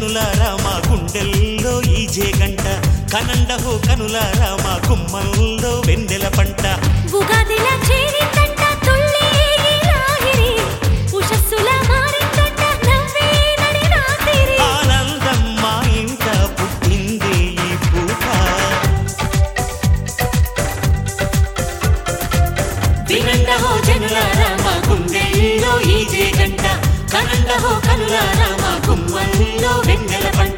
జనులారా మా గుండెల్లో ఈజే గంట కనండహో కనులారా మా గుమ్మల్లో వెన్నెల పంట ఉగాదిలా చేరిందంట తుళ్ళి ఈ లాహిరి ఉషస్సులా మారిందంట నవ్వే నడి రాత్రి ఆనందం మా ఇంట పుట్టిందే ఈ పూట వినండహో జనులారా మా గుండెల్లో ఈజే గంట కనండహో కనులారా మా గుమ్మల్లో వెన్నెల పంట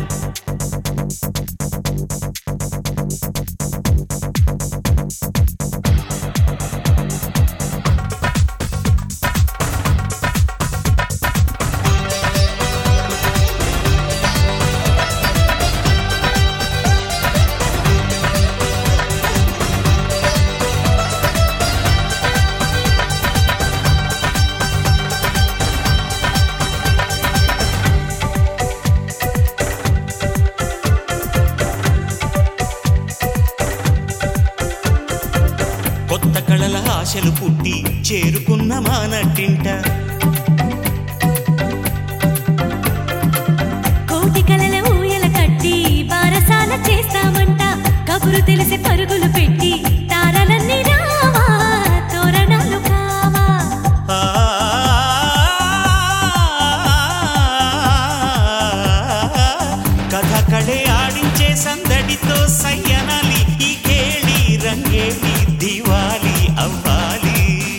కొత్త కళల ఆశలు పుట్టి చేరుకున్న మానట్టింట కోటి కలల ఊయల కట్టి బారసాల చేస్తామంట కబురు తెలిసి పరుగులు పెట్టి తారలన్నీ రావా తోరణాలు కావా ఆ కథ కడే ఆడించే సందడితో సయ్యనాలి ఈ కేళి రంగేలి దివాలి అవ్వాలి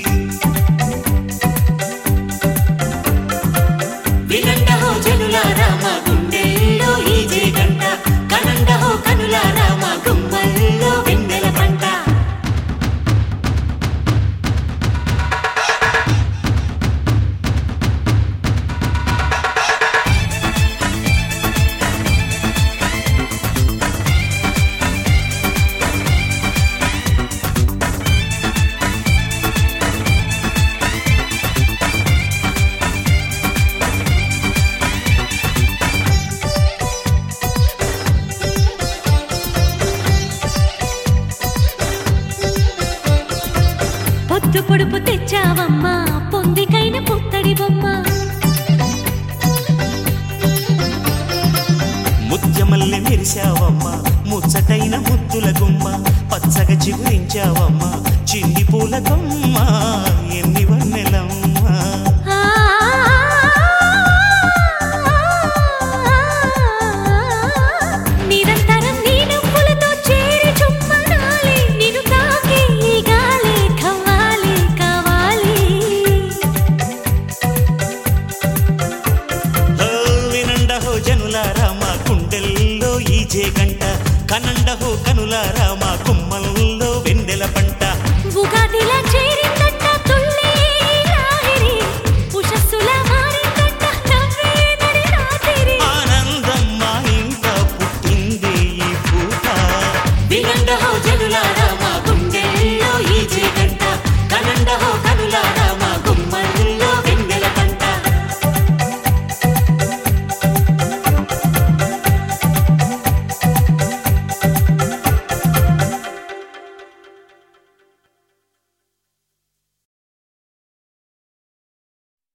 వినండహో జనులారా మా గుండెల్లో ఈజే గంట కనండహో కనులారా మా గుమ్మల్లో వెన్నెల పంట పొద్దు పొడుపు తెచ్చావమ్మా పొందికైన పుత్తడి బొమ్మ ముత్యమల్లె మెరిశావమ్మా ముచ్చటైన ముద్దుల గుమ్మ పచ్చగా చిగురించావమ్మా చిన్ని పూల కొమ్మ ఎన్ని వన్నెలమ్మా ఆ నిరంతరం నీ నవ్వులతో చేరి చుమ్మనాలి నిన్ను తాకి ఈ గాలి కవ్వాలి కావాలి ఓ వినండహో జనులారా మా గుండెల్లో ఈజే గంట